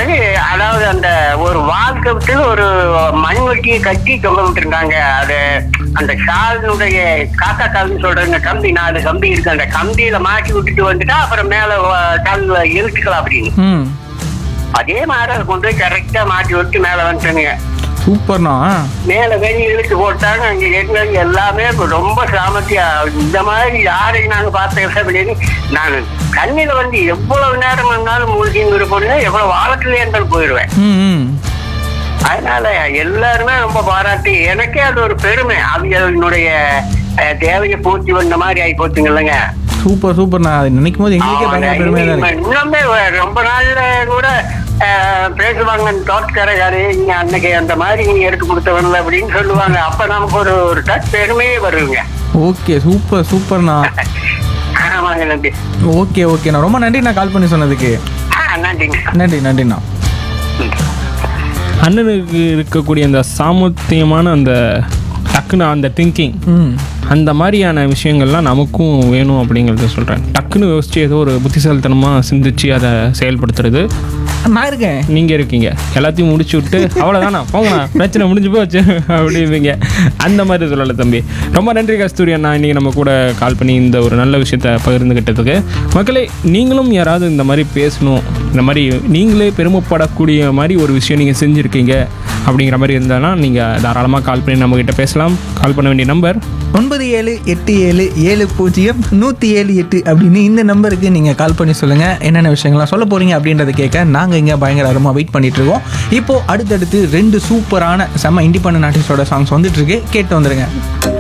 பிறகு அதாவது அந்த ஒரு வால் கவிட்டு ஒரு மண்வெட்டியை கட்டி தொங்க விட்டுருந்தாங்க அது அந்த ஷாலினுடைய காக்கா கால்னு சொல்றேங்க கம்பி நாலு கம்பி இருக்கு அந்த கம்பியில மாட்டி விட்டுட்டு வந்துட்டா அப்புறம் மேல ஷால் இழுத்துக்கலாம் அப்படின்னு ம் அதே மாதிரி அதை கொண்டு போய் கரெக்டா மாட்டி விட்டு மேல வந்துட்டேனுங்க சூப்பர்ண்ணா மேல வெளியே இழுத்து போட்டாங்க அங்க இருக்கிறவங்க எல்லாமே இப்ப ரொம்ப சாமர்த்தியா இந்த மாதிரி யாரையும் நாங்க பார்த்தோம் அப்படின்னு நான் கண்ணில வந்து எவ்வளவு நேரம் வந்தாலும் மூழ்கின்னு இருப்போம்னா எவ்வளவு ஆழத்துல இருந்தாலும் போயிடுவேன் ம் ம் அதனால எல்லாருமே ரொம்ப பாராட்டி எனக்கே அது ஒரு பெருமை அவங்களுடைய அஹ், தேவையை பூர்த்தி பண்ண மாதிரி ஆகி போச்சுங்க இல்லைங்க சூப்பர் சூப்பர்ண்ணா அது நினைக்கும் போது எங்களுக்கே பயங்கர பெருமையாக தான் இருக்கு இன்னுமே ரொம்ப நாள்ல கூட அஹ், பேசுவாங்க தோட்டக்காரகாரு நீங்க அன்னைக்கு அந்த மாதிரி நீங்க எடுத்து கொடுத்தவன்ல அப்படின்னு சொல்லுவாங்க அப்ப நமக்கு ஒரு ஒரு டச் பெருமையே வருங்க ஓகே சூப்பர் சூப்பர்ண்ணா ஆமாங்க நன்றி ஓகே ஓகேண்ணா ரொம்ப நன்றி நான் கால் பண்ணி சொன்னதுக்கு ஆ நன்றிங்க நன்றி நன்றிண்ணா அண்ணனுக்கு இருக்கக்கூடிய அந்த சாமர்த்தியமான அந்த டக்குன்னு அந்த திங்கிங் ம் அந்த மாதிரியான விஷயங்கள்லாம் நமக்கும் வேணும் அப்படிங்கிறத சொல்கிறேன் டக்குன்னு யோசிச்சு ஏதோ ஒரு புத்திசாலித்தனமாக சிந்திச்சு அதை செயல்படுத்துறது நான் இருக்கேன் நீங்கள் இருக்கீங்க எல்லாத்தையும் முடிச்சு விட்டு அவ்வளோதானா போங்கண்ணா பிரச்சனை முடிஞ்சு போச்சு அப்படிம்பீங்க அந்த மாதிரி சொல்லலை தம்பி ரொம்ப நன்றி கஸ்தூரி அண்ணா இன்றைக்கி நம்ம கூட கால் பண்ணி இந்த ஒரு நல்ல விஷயத்த பகிர்ந்துக்கிட்டதுக்கு மக்களே நீங்களும் யாராவது இந்த மாதிரி பேசணும் இந்த மாதிரி நீங்களே பெருமைப்படக்கூடிய மாதிரி ஒரு விஷயம் நீங்கள் செஞ்சுருக்கீங்க அப்படிங்கிற மாதிரி இருந்தாலும் நீங்கள் தாராளமாக கால் பண்ணி நம்மக்கிட்ட பேசலாம் கால் பண்ண வேண்டிய நம்பர் ஒன்பது ஏழு எட்டு ஏழு ஏழு பூஜ்ஜியம் நூற்றி ஏழு எட்டு அப்படின்னு இந்த நம்பருக்கு நீங்கள் கால் பண்ணி சொல்லுங்கள் என்னென்ன விஷயங்கள்லாம் சொல்ல போகிறீங்க அப்படின்றத கேட்க நாங்கள் இங்கே பயங்கர அருமாக வெயிட் பண்ணிட்டு இருக்கோம் இப்போது அடுத்தடுத்து ரெண்டு சூப்பரான செம்ம இண்டிபெண்டன்ட் ஆர்டிஸ்டோட சாங்ஸ் வந்துட்டு இருக்கு கேட்டு வந்துருங்க